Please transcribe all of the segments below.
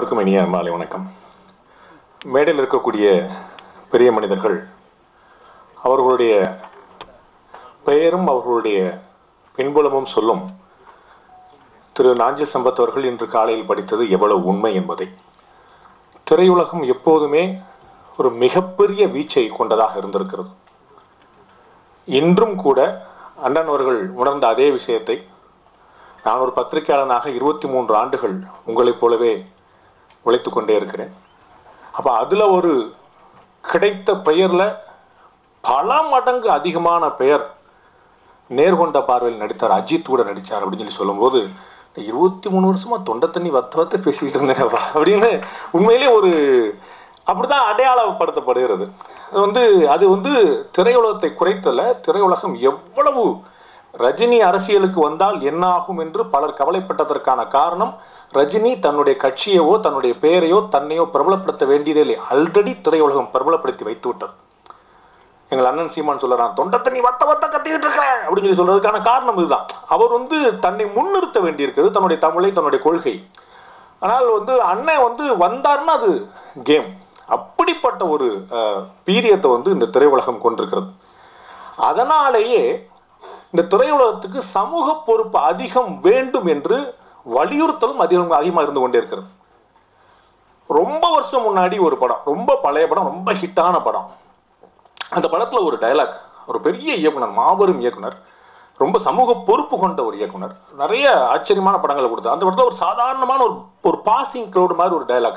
எல்லோருக்கும் இனிய மாலை வணக்கம் மேடையில் இருக்கக்கூடிய பெரிய மனிதர்கள் அவர்களுடைய பெயரும் அவர்களுடைய பின்புலமும் சொல்லும் திரு நாஞ்சில் சம்பத் அவர்கள் இன்று காலையில் படித்தது எவ்வளவு உண்மை என்பதை திரையுலகம் எப்போதுமே ஒரு மிகப்பெரிய வீச்சை கொண்டதாக இருந்திருக்கிறது இன்றும் கூட அண்ணன் அவர்கள் உணர்ந்த அதே விஷயத்தை நான் ஒரு பத்திரிகையாளனாக இருபத்தி மூன்று ஆண்டுகள் உங்களைப் போலவே உழைத்து கொண்டே இருக்கிறேன் அப்போ அதில் ஒரு கிடைத்த பெயரில் பல மடங்கு அதிகமான பெயர் நேர்கொண்ட பார்வையில் நடித்தார் அஜித் கூட நடித்தார் அப்படின்னு சொல்லி சொல்லும்போது இருபத்தி மூணு வருஷமா தொண்டை தண்ணி வத்த வத்த பேசிக்கிட்டு இருந்தேன் அப்படின்னு உண்மையிலே ஒரு அப்படிதான் அடையாளப்படுத்தப்படுகிறது அது வந்து அது வந்து திரையுலகத்தை குறைத்தல திரையுலகம் எவ்வளவு ரஜினி அரசியலுக்கு வந்தால் என்ன ஆகும் என்று பலர் கவலைப்பட்டதற்கான காரணம் ரஜினி தன்னுடைய கட்சியவோ தன்னுடைய பெயரையோ தன்னையோ பிரபலப்படுத்த வேண்டியதே இல்லை ஆல்ரெடி திரையுலகம் பிரபலப்படுத்தி வைத்து விட்டது எங்கள் அண்ணன் சீமான் சொல்லுறான் தொண்டை தண்ணி வத்த வத்த கத்திக்கிட்டு இருக்கிறேன் அப்படின்னு சொல்லி சொல்றதுக்கான காரணம் இதுதான் அவர் வந்து தன்னை முன்னிறுத்த வேண்டியிருக்கிறது தன்னுடைய தமிழை தன்னுடைய கொள்கை ஆனால் வந்து அண்ணன் வந்து வந்தார்னா அது கேம் அப்படிப்பட்ட ஒரு பீரியத்தை வந்து இந்த திரையுலகம் கொண்டிருக்கிறது அதனாலேயே இந்த திரையுலகத்துக்கு சமூக பொறுப்பு அதிகம் வேண்டும் என்று வலியுறுத்தலும் அதிகம் அதிகமாக இருந்து கொண்டே இருக்கிறது ரொம்ப வருஷம் முன்னாடி ஒரு படம் ரொம்ப பழைய படம் ரொம்ப ஹிட்டான படம் அந்த படத்தில் ஒரு டைலாக் ஒரு பெரிய இயக்குனர் மாபெரும் இயக்குனர் ரொம்ப சமூக பொறுப்பு கொண்ட ஒரு இயக்குனர் நிறைய ஆச்சரியமான படங்களை கொடுத்தார் அந்த படத்தில் ஒரு சாதாரணமான ஒரு ஒரு பாசிங் க்ளவுட் மாதிரி ஒரு டைலாக்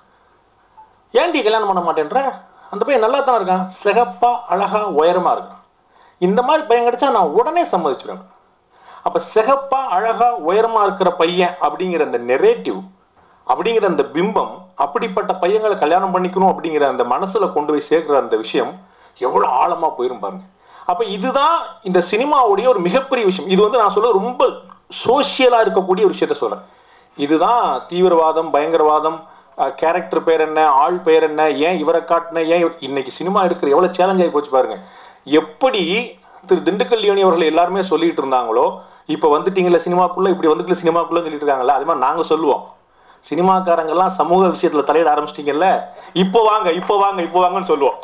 ஏன்டி கல்யாணம் பண்ண மாட்டேன்ற அந்த பையன் நல்லா தான் இருக்கான் சிகப்பா அழகா உயரமா இருக்கான் இந்த மாதிரி பையன் கிடைச்சா நான் உடனே சம்மதிச்சிடுவேன் அப்போ சிகப்பா அழகா உயரமா இருக்கிற பையன் அப்படிங்கிற அந்த நெரேட்டிவ் அப்படிங்கிற அந்த பிம்பம் அப்படிப்பட்ட பையங்களை கல்யாணம் பண்ணிக்கணும் அப்படிங்கிற அந்த மனசுல கொண்டு போய் சேர்க்கிற அந்த விஷயம் எவ்வளோ ஆழமா போயிரும் பாருங்க அப்போ இதுதான் இந்த சினிமாவுடைய ஒரு மிகப்பெரிய விஷயம் இது வந்து நான் சொல்ல ரொம்ப சோசியலா இருக்கக்கூடிய ஒரு விஷயத்த சொல்றேன் இதுதான் தீவிரவாதம் பயங்கரவாதம் கேரக்டர் பேர் என்ன ஆள் பேர் என்ன ஏன் இவரை காட்டின ஏன் இவர்- இன்னைக்கு சினிமா எடுக்கிற எவ்வளோ சேலஞ்ச் ஆகி போச்சு பாருங்க எப்படி திரு திண்டுக்கல் யோனி அவர்கள் எல்லாருமே சொல்லிட்டு இருந்தாங்களோ இப்போ வந்துட்டீங்களா சினிமாக்குள்ள இப்படி வந்துக்கல சினிமாக்குள்ள சொல்லிட்டு இருக்காங்கல்ல அது மாதிரி நாங்கள் சொல்லுவோம் சினிமாக்காரங்கெல்லாம் சமூக விஷயத்தில் தலையிட ஆரம்பிச்சிட்டிங்கல்ல இப்போ வாங்க இப்போ வாங்க இப்போ வாங்கன்னு சொல்லுவோம்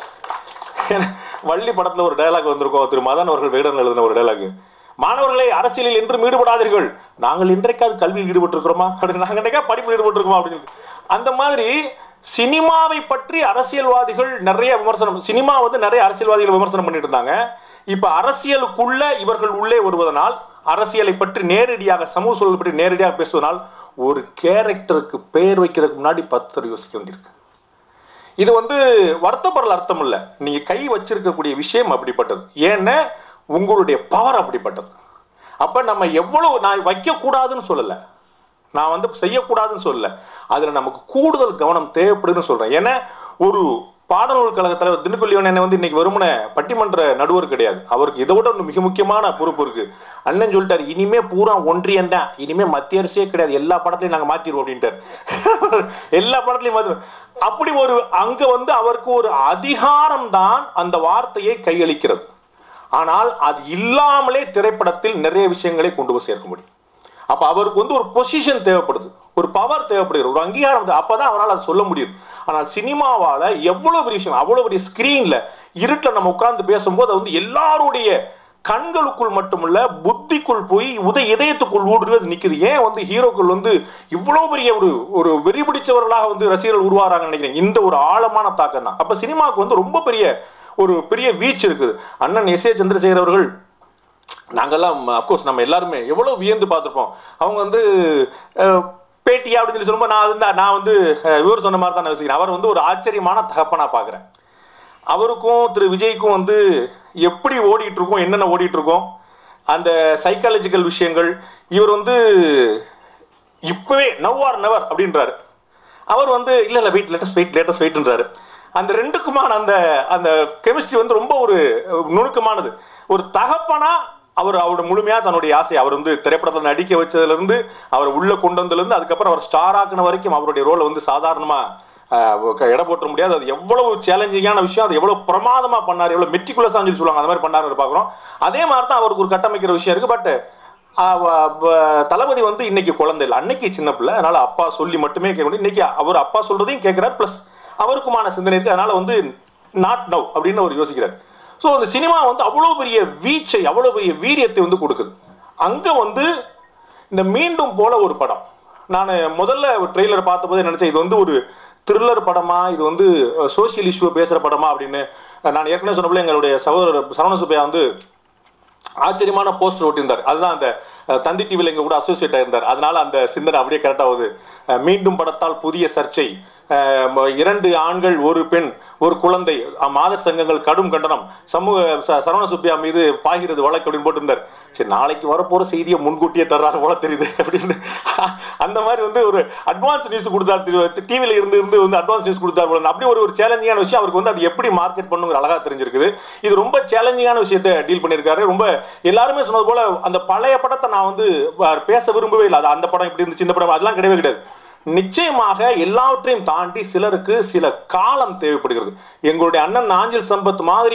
வள்ளி படத்துல ஒரு டயலாக் வந்திருக்கோம் திரு மதன் அவர்கள் வேடன் எழுதின ஒரு டயலாக் மாணவர்களை அரசியலில் என்றும் ஈடுபடாதீர்கள் நாங்கள் இன்றைக்காவது கல்வியில் ஈடுபட்டிருக்கிறோமா அப்படின்னு நாங்கள் இன்றைக்கா படிப்பில் ஈடுபட்டிருக்கோமா அப்படின்னு சொல்லி. அந்த மாதிரி சினிமாவை பற்றி அரசியல்வாதிகள் நிறைய விமர்சனம் சினிமா வந்து நிறைய அரசியல்வாதிகள் விமர்சனம் பண்ணிட்டு இருந்தாங்க இப்ப அரசியலுக்குள்ள இவர்கள் உள்ளே வருவதனால் அரசியலை பற்றி நேரடியாக சமூக சூழல் பற்றி நேரடியாக பேசுவதனால் ஒரு கேரக்டருக்கு பெயர் வைக்கிறதுக்கு முன்னாடி பத்து தடவை யோசிக்க வேண்டியிருக்கு இது வந்து வருத்தப்படல அர்த்தம் இல்லை நீங்க கை வச்சிருக்கக்கூடிய விஷயம் அப்படிப்பட்டது ஏன்னா உங்களுடைய பவர் அப்படிப்பட்டது அப்ப நம்ம எவ்வளவு நான் வைக்க கூடாதுன்னு சொல்லல நான் வந்து செய்யக்கூடாதுன்னு சொல்லல அதுல நமக்கு கூடுதல் கவனம் தேவைப்படுதுன்னு சொல்றேன் ஏன்னா ஒரு பாடநூல் கழக தலைவர் திண்டுக்கல் யோனே வந்து இன்னைக்கு வெறுமனே பட்டிமன்ற நடுவர் கிடையாது அவருக்கு இதை விட ஒன்று மிக முக்கியமான பொறுப்பு இருக்கு அண்ணன் சொல்லிட்டாரு இனிமே பூரா ஒன்றியம் தான் இனிமே மத்திய அரசே கிடையாது எல்லா படத்தையும் நாங்க மாத்திடுவோம் அப்படின்ட்டார் எல்லா படத்துலையும் மாத்திருவோம் அப்படி ஒரு அங்க வந்து அவருக்கு ஒரு அதிகாரம் தான் அந்த வார்த்தையை கையளிக்கிறது ஆனால் அது இல்லாமலே திரைப்படத்தில் நிறைய விஷயங்களை கொண்டு போய் சேர்க்க முடியும் அப்ப அவருக்கு வந்து ஒரு பொசிஷன் தேவைப்படுது ஒரு பவர் தேவைப்படுகிறது ஒரு அங்கீகாரம் தேவை. அப்பதான் அவரால் அதை சொல்ல முடியுது ஆனால் சினிமாவால எவ்வளவு பெரிய விஷயம் அவ்வளவு பெரிய ஸ்கிரீன்ல இருட்டில் நம்ம உட்கார்ந்து பேசும்போது அது வந்து எல்லாருடைய கண்களுக்குள் மட்டுமல்ல புத்திக்குள் போய் உத இதயத்துக்குள் ஊடுருவி அது நிக்குது ஏன் வந்து ஹீரோக்கள் வந்து இவ்வளவு பெரிய ஒரு ஒரு வெறி பிடிச்சவர்களாக வந்து ரசிகர்கள் உருவாகிறாங்கன்னு நினைக்கிறேன் இந்த ஒரு ஆழமான தாக்கம் தான் அப்ப சினிமாவுக்கு வந்து ரொம்ப பெரிய ஒரு பெரிய வீச்சு இருக்குது அண்ணன் எஸ் ஏ சந்திரசேகர் அவர்கள் நாங்கெல்லாம் அஃப்கோர்ஸ் நம்ம எல்லாருமே எவ்வளோ வியந்து பார்த்துருப்போம் அவங்க வந்து அஹ், பேட்டியா அப்படின்னு சொல்லி சொல்லும்போது நான் வந்து நான் வந்து அஹ், இவர் சொன்ன மாதிரி தான் நான் யோசிக்கிறேன் அவர் வந்து ஒரு ஆச்சரியமான தகப்பனா பார்க்குறேன் அவருக்கும் திரு விஜய்க்கும் வந்து எப்படி ஓடிட்டு இருக்கோம் என்னென்ன ஓடிட்டு இருக்கோம் அந்த சைக்காலஜிக்கல் விஷயங்கள் இவர் வந்து இப்பவே நவ் ஆர் நெவர் அப்படின்றாரு அவர் வந்து இல்ல இல்ல வெயிட் லேட்டஸ்ட் வெயிட் லேட்டஸ்ட் வெயிட்ன்றாரு அந்த ரெண்டுக்குமான அந்த அந்த கெமிஸ்ட்ரி வந்து ரொம்ப ஒரு நுணுக்கமானது ஒரு தகப்பனா அவர் அவரோட முழுமையா தன்னுடைய ஆசை அவர் வந்து திரைப்படத்தில் நடிக்க வச்சதுல இருந்து அவர் உள்ள கொண்டு வந்ததுல இருந்து அதுக்கப்புறம் அவர் ஸ்டார் ஆக்குன வரைக்கும் அவருடைய ரோலை வந்து சாதாரணமா ஆஹ், க- எடை போட்ட முடியாது அது எவ்வளவு சேலஞ்சிங்கான விஷயம் அது எவ்வளவு பிரமாதமா பண்ணார் எவ்வளவு மெட்டிகுலஸா சொல்லி சொல்லுவாங்க அந்த மாதிரி பண்ணாரு பார்க்குறோம் அதே மாதிரி தான் அவருக்கு ஒரு கட்டமைக்கிற விஷயம் இருக்கு பட் அவ- வ- தளபதி வந்து இன்னைக்கு குழந்தை இல்லை அன்னைக்கு சின்ன பிள்ளை அதனால அப்பா சொல்லி மட்டுமே கேட்க முடியும் இன்னைக்கு அவர் அப்பா சொல்றதையும் கேட்கிறார் ப்ளஸ் அவருக்குமான சிந்தனை இருக்கு அதனால வந்து நாட் நவ் அப்படின்னு அவர் யோசிக்கிறார் ஸோ அந்த சினிமா வந்து அவ்வளோ பெரிய வீச்சை அவ்வளோ பெரிய வீரியத்தை வந்து கொடுக்குது அங்கே வந்து இந்த மீண்டும் போல ஒரு படம் நான் முதல்ல ட்ரெய்லர் பார்த்தபோதே நினச்சேன் இது வந்து ஒரு த்ரில்லர் படமா இது வந்து சோஷியல் இஷ்யூ பேசுகிற படமா அப்படின்னு நான் ஏற்கனவே சொன்னபோல எங்களுடைய சகோதரர் சரவண சுப்பையா வந்து ஆச்சரியமான போஸ்டர் ஒட்டியிருந்தார் அதுதான் அந்த அஹ், தந்தி டிவியில் எங்க கூட அசோசியேட் ஆயிருந்தார் அதனால அந்த சிந்தனை அப்படியே கரெக்டாக ஆகுது அஹ், மீண்டும் படத்தால் புதிய சர்ச்சை அஹ், ம- இரண்டு ஆண்கள் ஒரு பெண் ஒரு குழந்தை அஹ், மாதர் சங்கங்கள் கடும் கண்டனம் சமூக ச- சரவண சுப்பியா மீது பாய்கிறது வழக்கு அப்படின்னு போட்டிருந்தார் சரி நாளைக்கு வரப்போற செய்தியை முன்கூட்டியே தர்றாரு போல தெரியுது அப்படின்னு அந்த மாதிரி வந்து ஒரு அட்வான்ஸ் நியூஸ் கொடுத்தாரு டிவியில் இருந்து இருந்து வந்து அட்வான்ஸ் நியூஸ் கொடுத்தாரு போல அப்படி ஒரு ஒரு சேலஞ்சிங்கான விஷயம் அவருக்கு வந்து அது எப்படி மார்க்கெட் பண்ணுங்கிற அழகா தெரிஞ்சிருக்குது இது ரொம்ப சேலஞ்சிங்கான விஷயத்தை டீல் பண்ணியிருக்காரு ரொம்ப எல்லாருமே சொன்னது போல அந்த பழைய படத்தை நான் வந்து அஹ், பேச விரும்பவே இல்லை அது அந்த படம் இப்படி இருந்துச்சு இந்த படம் அதெல்லாம் கிடையவே கிடையாது நிச்சயமாக எல்லாவற்றையும் தாண்டி சிலருக்கு சில காலம் தேவைப்படுகிறது எங்களுடைய அண்ணன் நாஞ்சில் சம்பத் மாதிரி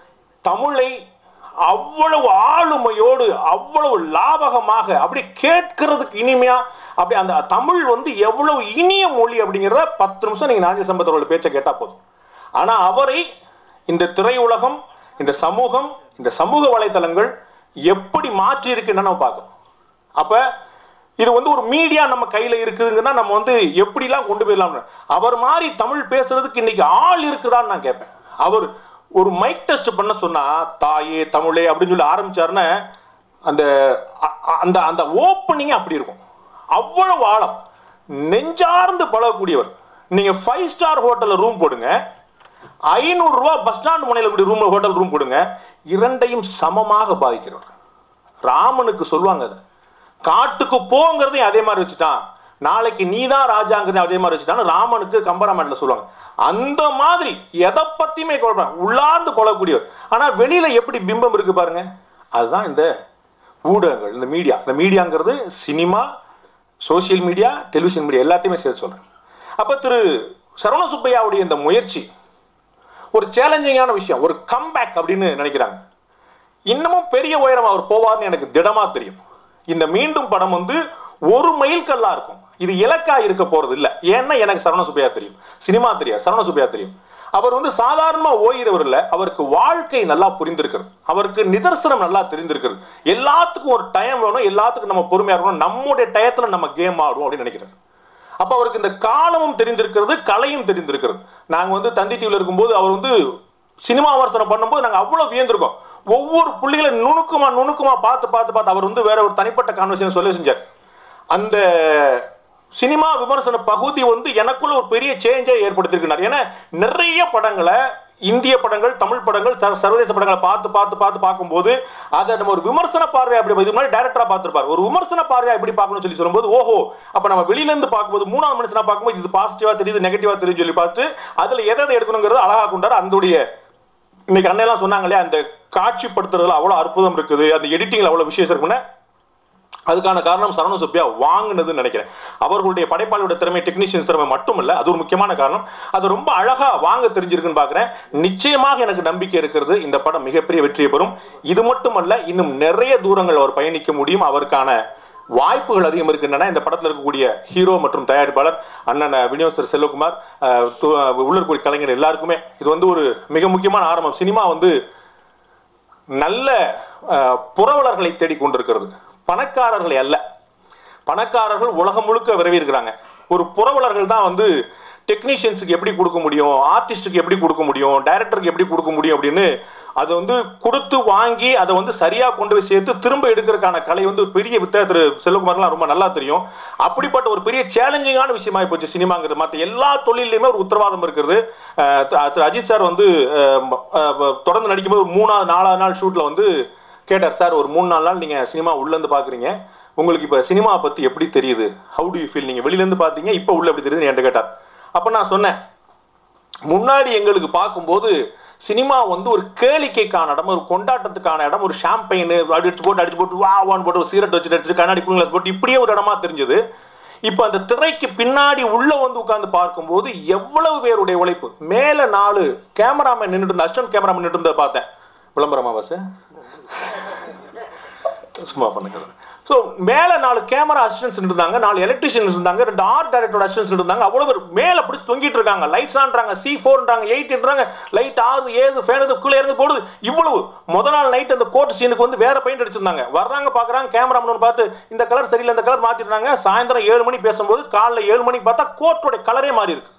தமிழை அவ்வளவு ஆளுமையோடு அவ்வளவு லாபகமாக அப்படி கேட்கறதுக்கு இனிமையா அப்படி அந்த தமிழ் வந்து எவ்வளவு இனிய மொழி அப்படிங்கிறத பத்து நிமிஷம் நீங்க நாஞ்சில் சம்பத் அவரோட பேச்சை கேட்டா போதும் ஆனா அவரை இந்த திரையுலகம் இந்த சமூகம் இந்த சமூக வலைத்தளங்கள் எப்படி மாற்றி இருக்குன்னு நம்ம பார்க்கணும் அப்ப இது வந்து ஒரு மீடியா நம்ம கையில இருக்குதுங்கன்னா நம்ம வந்து எப்படிலாம் கொண்டு போயிடலாம் அவர் மாதிரி தமிழ் பேசுறதுக்கு இன்னைக்கு ஆள் இருக்குதான்னு நான் கேட்பேன் அவர் ஒரு மைக் டெஸ்ட் பண்ண சொன்னா தாயே தமிழே அப்படின்னு சொல்லி ஆரம்பிச்சாருன்னா அந்த அ- அ- அந்த அந்த ஓப்பனிங் அப்படி இருக்கும் அவ்வளவு ஆழம் நெஞ்சார்ந்து பழகக்கூடியவர் நீங்க ஃபைவ் ஸ்டார் ஹோட்டல்ல ரூம் போடுங்க ஐநூறுரூவா பஸ் ஸ்டாண்ட் முனையில் இப்படி ரூம் ஹோட்டல் ரூம் போடுங்க இரண்டையும் சமமாக பாதிக்கிறவர் ராமனுக்கு சொல்லுவாங்க அதை காட்டுக்கு போங்கிறதையும் அதே மாதிரி வச்சுட்டான் நாளைக்கு நீ தான் ராஜாங்கிறதையும் அதே மாதிரி வச்சுட்டான்னு ராமனுக்கு கம்பராமாயணத்தில் சொல்லுவாங்க அந்த மாதிரி எதை பற்றியுமே குழப்பம் உள்ளார்ந்து போகக்கூடியவர் ஆனால் வெளியில் எப்படி பிம்பம் இருக்கு பாருங்க அதுதான் இந்த ஊடகங்கள் இந்த மீடியா இந்த மீடியாங்கிறது cinema social media television media எல்லாத்தையுமே சேர்த்து சொல்கிறேன் அப்போ திரு சரவண சுப்பையாவுடைய இந்த முயற்சி ஒரு சேலஞ்சிங்கான விஷயம் ஒரு கம்பேக் அப்படின்னு நினைக்கிறாங்க இன்னமும் பெரிய உயரம் அவர் போவார்னு எனக்கு திடமா தெரியும் இந்த மீண்டும் படம் வந்து ஒரு மைல் கல்லா இருக்கும் இது இலக்கா இருக்க போறது இல்ல ஏன்னா எனக்கு சரவண சுப்பையா தெரியும் சினிமா தெரியாது சரவண சுப்பையா தெரியும் அவர் வந்து சாதாரணமா ஓயிறவர் இல்ல அவருக்கு வாழ்க்கை நல்லா புரிந்திருக்கிறது அவருக்கு நிதர்சனம் நல்லா தெரிந்திருக்கிறது எல்லாத்துக்கும் ஒரு டைம் வேணும் எல்லாத்துக்கும் நம்ம பொறுமையா இருக்கணும் நம்முடைய டயத்துல நம்ம கேம் ஆடுவோம் அப்படின்னு நினைக்கிறார் அப்ப அவருக்கு இந்த காலமும் தெரிந்திருக்கிறது கலையும் தெரிந்திருக்கிறது நாங்க வந்து தந்தி டிவியில் இருக்கும்போது அவர் வந்து சினிமா விமர்சனம் பண்ணும்போது நாங்க அவ்வளவு வியந்திருக்கோம் ஒவ்வொரு புள்ளிகளை நுணுக்கமா நுணுக்கமா பார்த்து பார்த்து பார்த்து அவர் வந்து வேற ஒரு தனிப்பட்ட கான்வர்சேஷன் சொல்லி செஞ்சார் அந்த சினிமா விமர்சன பகுதி வந்து எனக்குள்ள ஒரு பெரிய சேஞ்சை ஏற்படுத்தியிருக்கிறார் ஏன்னா நிறைய படங்களை இந்திய படங்கள் தமிழ் படங்கள் ச- சர்வதேச படங்களை பார்த்து பார்த்து பார்த்து பார்க்கும்போது அதை நம்ம ஒரு விமர்சன பார்வை அப்படி இது மாதிரி டேரக்டரா பார்த்திருப்பார் ஒரு விமர்சன பார்வையா எப்படி பார்க்கணும்னு சொல்லி சொல்லும்போது ஓஹோ அப்ப நம்ம வெளியில இருந்து பார்க்கும்போது மூணாவது மனுஷனா பார்க்கும்போது இது பாசிட்டிவா தெரியுது நெகட்டிவா தெரியுது சொல்லி பார்த்து அதுல எதை எதை எடுக்கணுங்கிறது அழகா கொண்டார் அந்தோடைய இன்னைக்கு அண்ணெல்லாம் சொன்னாங்க இல்லையா அந்த காட்சிப்படுத்துறதுல அவ்வளவு அற்புதம் இருக்குது அந்த எடிட்டிங்ல அவ்வளவு விசேஷம் இருக்குன்னா அதுக்கான காரணம் சரவண சுப்பியா வாங்கினதுன்னு நினைக்கிறேன் அவர்களுடைய படைப்பாளியோட திறமை டெக்னீஷியன்ஸ் திறமை மட்டும் இல்ல அது ஒரு முக்கியமான காரணம் அது ரொம்ப அழகா வாங்க தெரிஞ்சிருக்குன்னு பார்க்குறேன் நிச்சயமாக எனக்கு நம்பிக்கை இருக்கிறது இந்த படம் மிகப்பெரிய வெற்றியை பெறும் இது மட்டுமல்ல இன்னும் நிறைய தூரங்கள் அவர் பயணிக்க முடியும் அவருக்கான வாய்ப்புகள் அதிகம் இருக்கின்றன இந்த படத்தில் இருக்கக்கூடிய ஹீரோ மற்றும் தயாரிப்பாளர் அண்ணன் விநியோகஸ்தர் செல்வகுமார் அஹ், து- உள்ள இருக்கக்கூடிய கலைஞர் எல்லாருக்குமே இது வந்து ஒரு மிக முக்கியமான ஆரம்பம் சினிமா வந்து நல்ல அஹ், புரவலர்களை தேடிக்கொண்டிருக்கிறது பணக்காரர்களை அல்ல பணக்காரர்கள் உலகம் முழுக்க விரவி இருக்கிறாங்க ஒரு புரவலர்கள் தான் வந்து டெக்னீஷியன்ஸுக்கு எப்படி கொடுக்க முடியும் ஆர்டிஸ்ட்டுக்கு எப்படி கொடுக்க முடியும் டைரக்டருக்கு எப்படி கொடுக்க முடியும் அப்படின்னு அதை வந்து கொடுத்து வாங்கி அதை வந்து சரியாக கொண்டு போய் சேர்த்து திரும்ப எடுக்கிறதுக்கான கலை வந்து ஒரு பெரிய வித்த திரு செல்வகுமார்லாம் ரொம்ப நல்லா தெரியும் அப்படிப்பட்ட ஒரு பெரிய சேலஞ்சிங்கான விஷயமா போச்சு சினிமாங்கிறது மற்ற எல்லா தொழிலையுமே ஒரு உத்தரவாதம் இருக்கிறது அஹ் திரு திரு அஜித் சார் வந்து அஹ், ம- அஹ், தொடர்ந்து நடிக்கும்போது ஒரு மூணாவது நாலாவது நாள் ஷூட்டில் வந்து கேட்டார் சார் ஒரு மூணு நாலு நாள் நீங்கள் சினிமா உள்ளேருந்து பார்க்குறீங்க உங்களுக்கு இப்போ சினிமா பற்றி எப்படி தெரியுது ஹவு டு யூ ஃபீல் நீங்கள் வெளியிலேருந்து பார்த்தீங்க இப்போ உள்ள எப்படி தெரியுதுன்னு என்கிட்ட கேட்டார் அப்போ நான் சொன்னேன் முன்னாடி எங்களுக்கு பார்க்கும்போது சினிமா வந்து ஒரு கேளிக்கைக்கான இடம் ஒரு கொண்டாட்டத்துக்கான இடம் ஒரு ஷாம்பெயின் அடிச்சு போட்டு அடிச்சு போட்டு வா வான்னு போட்டு ஒரு சீரட் வச்சுட்டு அடிச்சு கண்ணாடி கூலிங் போட்டு இப்படியே ஒரு இடமா தெரிஞ்சது இப்போ அந்த திரைக்கு பின்னாடி உள்ள வந்து உட்கார்ந்து பார்க்கும்போது எவ்வளவு பேருடைய உழைப்பு மேலே நாலு கேமராமேன் நின்றுட்டு இருந்த அசிஸ்டன்ட் கேமராமேன் நின்றுட்டு இருந்ததை பார்த்தேன் விளம்பரமா பஸ் சும்மா பண்ணுங்க ஸோ மேலே நாலு கேமரா அசிஸ்டன்ஸ் இருந்தாங்க நாலு எலக்ட்ரிஷியன்ஸ் இருந்தாங்க ரெண்டு ஆர்ட் டைரக்டர் அசிஸ்டன்ஸ் இருந்தாங்க அவ்வளோ பேர் மேலே பிடிச்சி தொங்கிட்டு இருக்காங்க லைட்ஸான்றாங்க சி ஃபோர்ன்றாங்க எயிட்ன்றாங்க லைட் ஆறு ஏழு ஃபேனது கீழே இறங்கி போடுது இவ்வளவு முத நாள் நைட் அந்த கோர்ட் சீனுக்கு வந்து வேற பெயிண்ட் அடிச்சிருந்தாங்க வர்றாங்க பார்க்குறாங்க கேமராமேன் பார்த்து இந்த கலர் சரியில்லை இந்த கலர் மாற்றிடுறாங்க சாயந்தரம் ஏழு மணி பேசும்போது காலைல ஏழு மணிக்கு பார்த்தா கோர்ட்டோட கலரே மாறி இருக்கு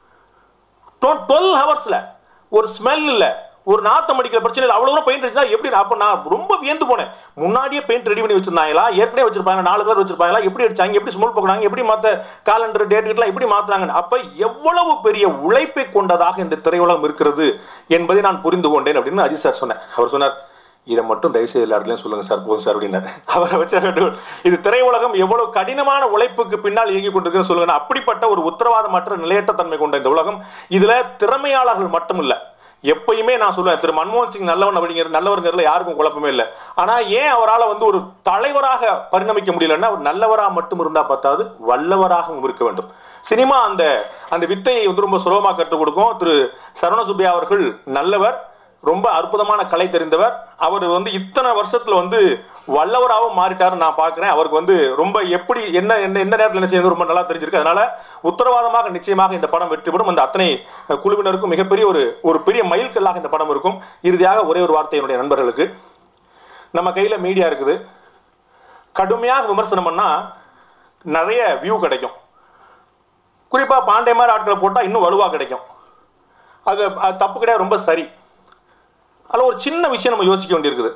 டுவெல் ஹவர்ஸில் ஒரு ஸ்மெல் இல்லை ஒரு நாத்தம் அடிக்கிற பிரச்சனை இல்லை அவ்வளோ பெயிண்ட் அடிச்சா எப்படி அப்போ நான் ரொம்ப வியந்து போனேன் முன்னாடியே பெயிண்ட் ரெடி பண்ணி வச்சிருந்தாங்களா ஏற்கனவே வச்சிருப்பாங்க நாலு கலர் வச்சிருப்பாங்களா எப்படி அடிச்சாங்க எப்படி ஸ்மெல் போக்குறாங்க எப்படி மற்ற காலண்டர் டேட்டுக்கெல்லாம் எப்படி மாத்துறாங்க அப்போ எவ்வளவு பெரிய உழைப்பை கொண்டதாக இந்த திரையுலகம் இருக்கிறது என்பதை நான் புரிந்து கொண்டேன் அப்படின்னு அஜித் சார் சொன்னேன் அவர் சொன்னார் இதை மட்டும் தயவுசெய்து எல்லா இடத்துலையும் சொல்லுங்க சார் போதும் சார் அப்படின்னாரு அவரை வச்சு இது திரையுலகம் எவ்வளவு கடினமான உழைப்புக்கு பின்னால் இயங்கி கொண்டிருக்குன்னு சொல்லுங்க அப்படிப்பட்ட ஒரு உத்தரவாதமற்ற நிலையற்ற தன்மை கொண்ட இந்த உலகம் இதுல திறமையாளர்கள் மட்டும் இல்ல எப்பயுமே நான் சொல்லுவேன் திரு மன்மோகன் சிங் நல்லவன் அப்படிங்கிற நல்லவருங்கிறதுல யாருக்கும் குழப்பமே இல்லை ஆனா ஏன் அவரால் வந்து ஒரு தலைவராக பரிணமிக்க முடியலன்னா ஒரு நல்லவராக மட்டும் இருந்தா பார்த்தாது வல்லவராகவும் இருக்க வேண்டும் சினிமா அந்த அந்த வித்தையை வந்து ரொம்ப சுலபமாக கற்றுக் கொடுக்கும் திரு சரவண சுப்பியா அவர்கள் நல்லவர் ரொம்ப அற்புதமான கலை தெரிந்தவர் அவர் வந்து இத்தனை வருஷத்துல வந்து வல்லவராகவும் மாறிட்டாருன்னு நான் பார்க்குறேன் அவருக்கு வந்து ரொம்ப எப்படி என்ன என்ன எந்த நேரத்தில் என்ன செய்யணும் ரொம்ப நல்லா தெரிஞ்சிருக்கு அதனால உத்தரவாதமாக நிச்சயமாக இந்த படம் வெற்றிப்படும் அந்த அத்தனை குழுவினருக்கும் மிகப்பெரிய ஒரு ஒரு பெரிய மைல்கல்லாக இந்த படம் இருக்கும் இறுதியாக ஒரே ஒரு வார்த்தை என்னுடைய நண்பர்களுக்கு நம்ம கையில் மீடியா இருக்குது கடுமையாக விமர்சனம் பண்ணால் நிறைய வியூ கிடைக்கும் குறிப்பாக பாண்டே மாதிரி ஆட்களை போட்டால் இன்னும் வலுவாக கிடைக்கும் அது அது தப்பு கிடையாது ரொம்ப சரி அதில் ஒரு சின்ன விஷயம் நம்ம யோசிக்க வேண்டியிருக்குது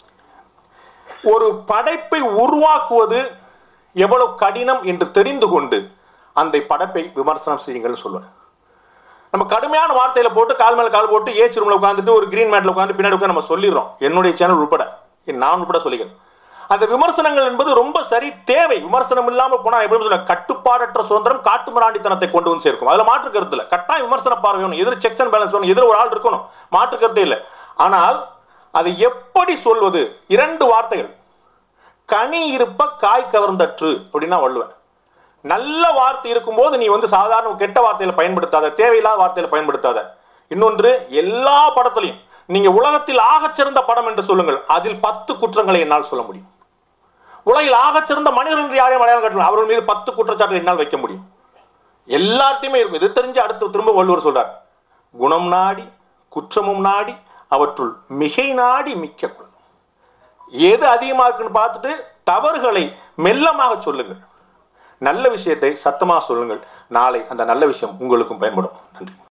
ஒரு படைப்பை உருவாக்குவது எவ்வளவு கடினம் என்று தெரிந்து கொண்டு அந்த படைப்பை விமர்சனம் செய்யுங்கள்னு சொல்லுவேன் நம்ம கடுமையான வார்த்தையில போட்டு கால் மேல கால் போட்டு ஏசி ரூம்ல உட்காந்துட்டு ஒரு கிரீன் மேட்ல உட்காந்து பின்னாடி உட்காந்து நம்ம சொல்லிடுறோம் என்னுடைய சேனல் உட்பட நான் உட்பட சொல்லிக்கிறேன் அந்த விமர்சனங்கள் என்பது ரொம்ப சரி தேவை விமர்சனம் இல்லாம போனா எப்படி சொல்ல கட்டுப்பாடற்ற சுதந்திரம் காட்டு மிராண்டித்தனத்தை கொண்டு வந்து சேர்க்கும் அதுல மாற்று கருத்து இல்லை கட்டாயம் விமர்சன பார்வை வேணும் எதிர் செக்ஸ் அண்ட் பேலன்ஸ் வேணும் எதிர் ஒரு ஆள் இருக்கணும் மாற்று கருத்தே இல்லை ஆனால் அதை எப்படி சொல்வது இரண்டு வார்த்தைகள் கனி இருப்ப காய் கவர்ந்தற்று அப்படின்னா வள்ளுவேன் நல்ல வார்த்தை இருக்கும்போது நீ வந்து சாதாரண கெட்ட வார்த்தையில பயன்படுத்தாத தேவையில்லாத வார்த்தையில பயன்படுத்தாத இன்னொன்று எல்லா படத்திலையும் நீங்க உலகத்தில் ஆகச்சிறந்த படம் என்று சொல்லுங்கள் அதில் பத்து குற்றங்களை என்னால் சொல்ல முடியும் உலகில் ஆகச்சிறந்த மனிதர்கள் என்று யாரையும் அடையாளம் காட்டலாம் அவர்கள் மீது பத்து குற்றச்சாட்டுகள் என்னால் வைக்க முடியும் எல்லார்ட்டையுமே இருக்கும் இது தெரிஞ்சு அடுத்து திரும்ப வள்ளுவர் சொல்றார் குணம் நாடி குற்றமும் நாடி அவற்றுள் மிகை நாடி மிக்க குணம் எது அதிகமாக இருக்குன்னு பார்த்துட்டு தவறுகளை மெல்லமாக சொல்லுங்கள் நல்ல விஷயத்தை சத்தமாக சொல்லுங்கள் நாளை அந்த நல்ல விஷயம் உங்களுக்கும் பயன்படும் நன்றி